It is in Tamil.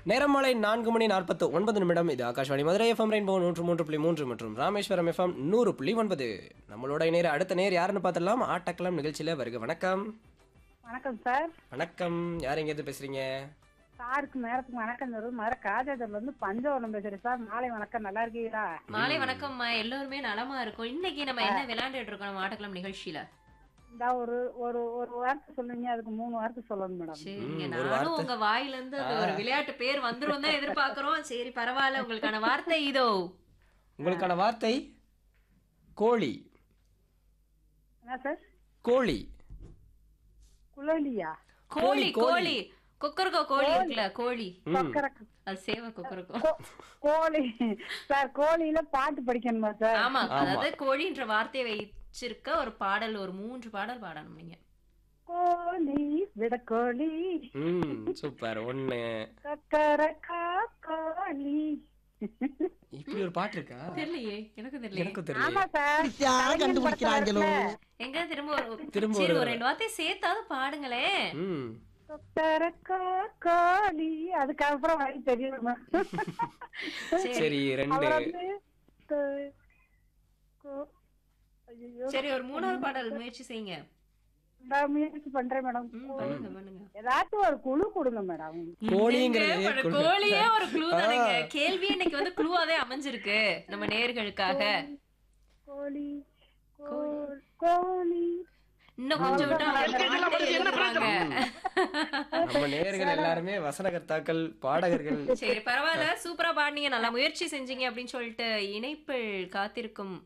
நேரம் மாலை நான்கு மணி நாற்பத்து ஒன்பது நிமிடம் இது ஆகாஷ்வாணி மதுரை எஃப்எம் ரெயின்போ நூற்று மூன்று புள்ளி மூன்று மற்றும் ராமேஸ்வரம் எஃப்எம் நூறு புள்ளி ஒன்பது நம்மளோட நேர அடுத்த நேர் யாருன்னு பார்த்துடலாம் ஆட்டக்கலாம் நிகழ்ச்சியில வருக வணக்கம் வணக்கம் சார் வணக்கம் யார் எங்கேருந்து பேசுறீங்க சாருக்கு நேரத்துக்கு வணக்கம் தரும் மர காஜாஜர்ல இருந்து பஞ்சவரம் பேசுறேன் சார் மாலை வணக்கம் நல்லா இருக்கீங்களா மாலை வணக்கம்மா எல்லோருமே நலமா இருக்கும் இன்னைக்கு நம்ம என்ன விளையாண்டுட்டு இருக்கோம் நம்ம ஆட்டக்கலாம் நிகழ்ச்சியில இந்த ஒரு ஒரு ஒரு வார்த்தை சொல்லுங்க அதுக்கு மூணு வார்த்தை சொல்லணும் மேடம் சரிங்க ம், ஒரு நானும் வார்த்தை. உங்க வாயில இருந்து அது ஒரு விளையாட்டு பேர் வந்துரும் தான் எதிர்பார்க்கிறோம் சரி பரவாயில்ல உங்களுக்கான வார்த்தை இதோ உங்களுக்கான வார்த்தை கோழி என்ன சார் கோழி குழலியா கோழி கோழி. கோழி கொக்கரக்கோ கோழி இருக்குல்ல கோழி ம் கொக்கரக்கு அது சேவை கொக்கரக்கோ கோ- கோழி சார் கோழியில பாட்டு படிக்கணுமா சார் ஆமா ஆமா. அதாவது கோழின்ற வார்த்தையை வச்சிருக்க ஒரு பாடல் ஒரு மூன்று பாடல் பாடணும் நீங்க கோழி விட கோழி ம் சூப்பர் ஒண்ணு கக்கரக்கா கோழி இப்படி ஒரு பாட்டு இருக்கா தெரியலையே எனக்கு தெரியலையே எனக்கும் தெரியல ஆமா சார் கலைஞர் கண்டுபிடிக்கிறாங்களோ படத்துல எங்க திரும்ப ஒரு திரும்ப சரி ஒரு ஒரு ரெண்டு வார்த்தை சேர்த்தாவது பாடுங்களேன் ம் கக்கரக்கா கோழி அதுக்கப்புறம் வழி தெரியுமா சரி ரெண்டு அவர் வந்து க- கோ- ஐயையோ, சரி ஒரு மூணாவது பாடல் முயற்சி செய்யுங்க நான் முயற்சி பண்றேன் மேடம் ம், பண்ணுங்க பண்ணுங்க ஏதாச்சும் ஒரு குழு கொடுங்க மேடம் கோழிங்கிறது என்னங்க, ஒரு குழு. கோழியே ஒரு க்ளூ தானுங்க கேள்வி இன்னைக்கு வந்து க்ளூவாவே அமைஞ்சிருக்கு நம்ம நேர்களுக்காக கோழி கோ- கோழி இன்னும் கொஞ்சம் விட்டா அவங்க வார்த்தை எழுதுவாங்க. நம்ம நேயர்கள் எல்லாருமே வசனகர்த்தாக்கள் பாடகர்கள் சரி பரவாயில்ல சூப்பரா பாடுனீங்க நல்லா முயற்சி செஞ்சீங்க அப்படின்னு சொல்லிட்டு இணைப்பில் காத்திருக்கும்